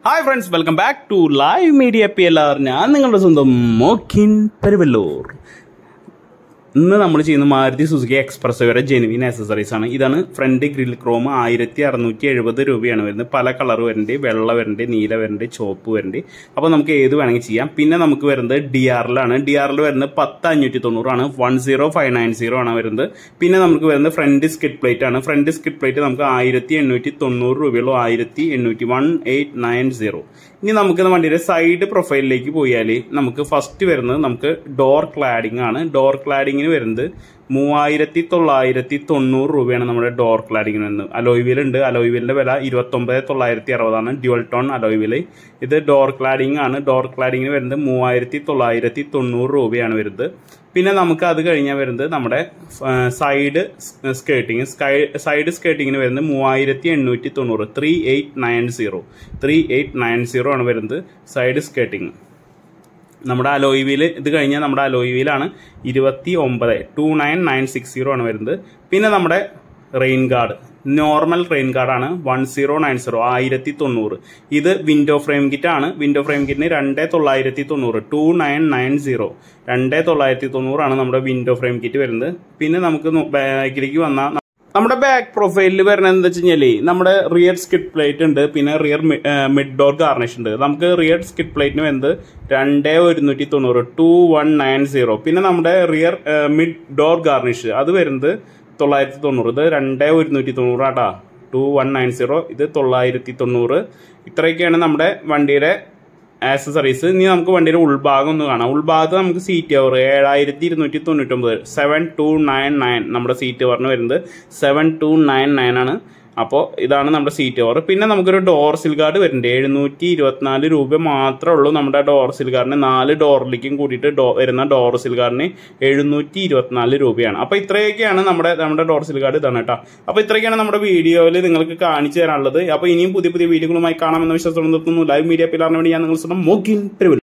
hi friends welcome back to live media P L R ഞാൻ നിങ്ങളുടെ സ്വന്തം മോക്കിൻ പെരുവല്ലൂർ ഇന്ന് നമ്മൾ ചെയ്യുന്ന മാരുതി സുസുക്കി എക്സ്പ്രസ് വരെ ജെനുവിൻ ആക്സസറീസ് ആണ് ഇതാണ് ഫ്രണ്ട് ഗ്രിൽ ക്രോം ആയിരത്തി അറുന്നൂറ്റി എഴുപത് രൂപയാണ് വരുന്നത് പല കളർ വരുന്നുണ്ട് വെള്ള വരുന്നുണ്ട് നീല വരുന്നുണ്ട് ചോപ്പ് വരുന്നുണ്ട് അപ്പോൾ നമുക്ക് ഏത് വേണമെങ്കിൽ ചെയ്യാം പിന്നെ നമുക്ക് വരുന്നത് ഡി ആറിലാണ് ഡി ആറിൽ വരുന്നത് പത്ത് അഞ്ഞൂറ്റി തൊണ്ണൂറാണ് one zero five nine zero ആണ് വരുന്നത് പിന്നെ നമുക്ക് വരുന്നത് ഫ്രണ്ട് സ്കിറ്റ് പ്ലേറ്റ് ആണ് ഫ്രണ്ട് സ്കിറ്റ് പ്ലേറ്റ് നമുക്ക് ആയിരത്തി എണ്ണൂറ്റി തൊണ്ണൂറ് രൂപയുള്ളൂ ആയിരത്തി എണ്ണൂറ്റി വൺ എയ്റ്റ് നയൻ സീറോ ഇനി നമുക്ക് വണ്ടിയുടെ സൈഡ് പ്രൊഫൈലിലേക്ക് പോയാൽ നമുക്ക് ഫസ്റ്റ് വരുന്നത് നമുക്ക് ഡോർ ക്ലാഡിംഗ് ആണ് ഡോർ ക്ലാഡിങ്ങിന് വരുന്നത് മൂവായിരത്തി തൊള്ളായിരത്തി തൊണ്ണൂറ് രൂപയാണ് നമ്മുടെ ഡോർ ക്ലാഡിങ്ങിന് വരുന്നത് അലോയ് വീൽ ഉണ്ട് അലോയ് വീലിന്റെ വില ഇരുപത്തൊമ്പത് തൊള്ളായിരത്തി അറുപതാണ് ഡ്യുവൽ ടോൺ അലോയ് വീല് ഇത് ഡോർ ക്ലാഡിംഗ് ആണ് ഡോർ ക്ലാഡിങ്ങിന് വരുന്നത് മൂവായിരത്തി തൊള്ളായിരത്തി തൊണ്ണൂറ് രൂപയാണ് വരുന്നത് പിന്നെ നമുക്ക് അത് കഴിഞ്ഞാൽ വരുന്നത് നമ്മുടെ സൈഡ് സ്കേർട്ടിങ് സൈഡ് സ്കേർട്ടിങ്ങിന് വരുന്നത് മൂവായിരത്തി എണ്ണൂറ്റി തൊണ്ണൂറ് three eight nine zero three eight nine zero ആണ് വരുന്നത് സൈഡ് സ്കേർട്ടിങ് നമ്മുടെ അലോയ് വീൽ ഇത് കഴിഞ്ഞാൽ നമ്മുടെ അലോയ് വീലാണ് ഇരുപത്തി ഒമ്പത് two nine nine six zero ആണ് വരുന്നത് പിന്നെ നമ്മുടെ റെയിൻ ഗാർഡ് നോർമൽ റെയിൻ ഗാർഡാണ് വൺ സീറോ നയൻ സീറോ ആയിരത്തി തൊണ്ണൂറ് ഇത് വിൻഡോ ഫ്രെയിം കിറ്റ് ആണ് വിൻഡോ ഫ്രെയിം കിറ്റിന് രണ്ട് തൊള്ളായിരത്തി തൊണ്ണൂറ് ടു നയൻ നയൻ സീറോ രണ്ട് തൊള്ളായിരത്തി തൊണ്ണൂറാണ് നമ്മുടെ വിൻഡോ ഫ്രെയിം കിറ്റ് വരുന്നത് പിന്നെ നമുക്ക് ബാക്കിലേക്ക് വന്നാൽ നമ്മുടെ ബാക്ക് പ്രൊഫൈലിൽ വരുന്നത് എന്താ വെച്ച് കഴിഞ്ഞാല് നമ്മുടെ റിയർ സ്കിറ്റ് പ്ലേറ്റ് ഉണ്ട് പിന്നെ റിയർ മിഡ് ഡോർ ഗാർണിഷ് ഉണ്ട് നമുക്ക് റിയർ സ്കിറ്റ് പ്ലേറ്റിന് വരുന്നത് രണ്ട് ഒരുന്നൂറ്റി തൊണ്ണൂറ് ടു വൺ നയൻ സീറോ പിന്നെ നമ്മുടെ റിയർ മിഡ് ഡോർ ഗാർണിഷ് അത് വരുന്നത് തൊള്ളായിരത്തി തൊണ്ണൂറ് ഇത് രണ്ട് ഒരുന്നൂറ്റി തൊണ്ണൂറ് ആട്ടാ ടു വൺ നയൻ സീറോ ഇത് തൊള്ളായിരത്തി തൊണ്ണൂറ് ഇത്രയൊക്കെയാണ് നമ്മുടെ വണ്ടിയുടെ ആക്സസറീസ് ഇനി നമുക്ക് വണ്ടിയുടെ ഉൾഭാഗം ഒന്ന് കാണാം ഉൾഭാഗത്ത് നമുക്ക് സീറ്റ് കവർ ഏഴായിരത്തി ഇരുന്നൂറ്റി തൊണ്ണൂറ്റൊമ്പത് സെവൻ ടു നയൻ നയൻ നമ്മുടെ സീറ്റ് കവറിന് വരുന്നത് സെവൻ ടു നയൻ നയൻ ആണ് അപ്പോൾ ഇതാണ് നമ്മുടെ സീറ്റ് കവർ പിന്നെ നമുക്കൊരു ഡോർ സിൽ ഗാർഡ് വരുന്നുണ്ട് എഴുന്നൂറ്റി ഇരുപത്തിനാല് രൂപ മാത്രമേ ഉള്ളൂ നമ്മുടെ ഡോർ സിൽ ഗാർഡിന് നാല് ഡോറിലേക്കും കൂടിയിട്ട് ഡോ വരുന്ന ഡോർ സിൽ ഗാർഡിന് എഴുന്നൂറ്റി ഇരുപത്തിനാല് രൂപയാണ് അപ്പോൾ ഇത്രയൊക്കെയാണ് നമ്മുടെ നമ്മുടെ ഡോർ സിൽ ഗാർഡ് ഇതാണ് കേട്ടോ അപ്പോൾ ഇത്രയൊക്കെയാണ് നമ്മുടെ വീഡിയോയിൽ നിങ്ങൾക്ക് കാണിച്ചു തരാനുള്ളത് അപ്പോൾ ഇനിയും പുതിയ പുതിയ വീഡിയോകളുമായി കാണാമെന്ന വിശ്വാസം നിർത്തുന്നു ലൈവ് മീഡിയ പിലാറിന് വേണ്ടി ഞാൻ നിങ്ങൾ സ്വന്തം മോക്കിൻ പെരുവൽ